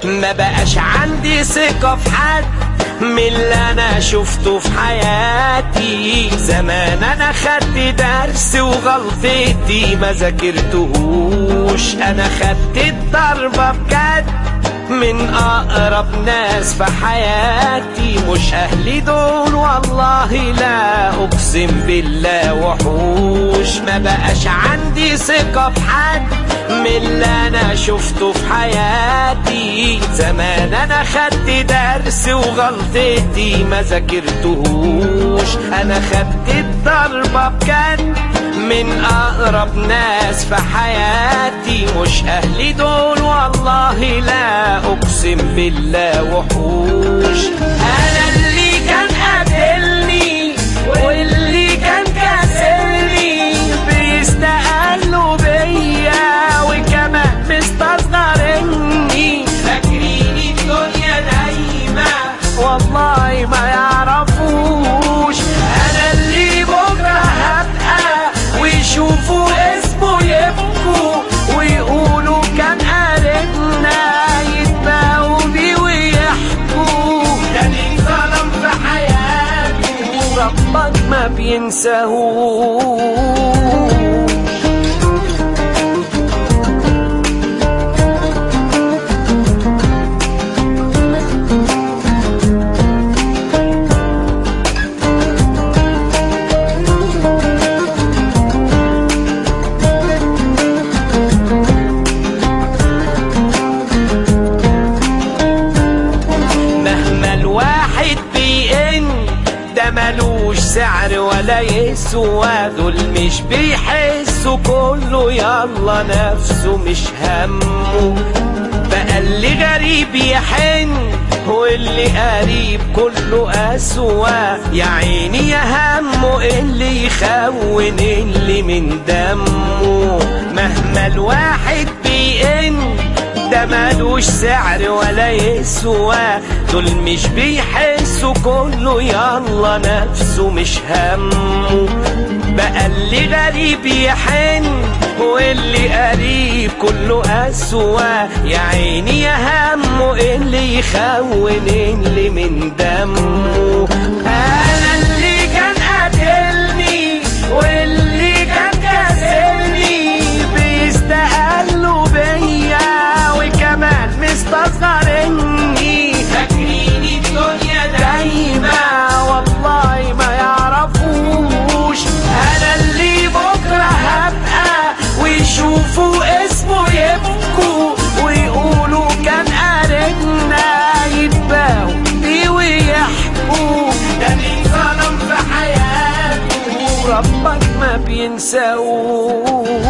ما بقاش عندي ثقة في حد من اللي انا شفته في حياتي زمان انا خدت درس وغلطتي ما ذاكرتهوش انا خدت الضربة بجد من اقرب ناس في حياتي مش اهلي دول والله لا اقسم بالله وحوش ما بقاش عندي ثقة في حد من اللي انا شفته في حياتي زمان انا خدت درس وغلطتي ما ذاكرتهوش انا خدت الضربة بجد من اقرب ناس في حياتي مش اهلي دول والله لا اقسم بالله وحوش انا اللي كان قاتلني واللي كان كاسرني بيستقلوا بيا وكمان مستصغرني فاكرين الدنيا دايما والله ما يعرفوش انا اللي بكره هبقى ويشوفوا اسمه يبكوا ويقولوا كان قاربنا يتباهوا بيه ويحكوا ده مين ظلم في حياته ربك ما بينساهوش مهما الواحد بيئن ده ملوش سعر ولا يسوى دول مش بيحسوا كله يلا نفسه مش همه بقى اللي غريب يحن واللي قريب كله أسوى يا عيني يا همه اللي يخون اللي من دمه مهما الواحد بيئن ده مالوش سعر ولا يسوى دول مش بيحسوا كله يلا نفسه مش همه بقى اللي غريب يحن واللي قريب كله أسوى يا عيني يا همه اللي يخون اللي من دمه أنا اللي كان قاتلني واللي كان كاسرني بيستقلوا بيا وكمان مستصغرني فاكرين الدنيا دايما والله ما يعرفوش انا اللي بكره هبقى ويشوفوا اسمه يبكوا ويقولوا كان قاربنا يتباهوا بيه ويحكوا ده مين ظلم في حياته ربك ما بينساوش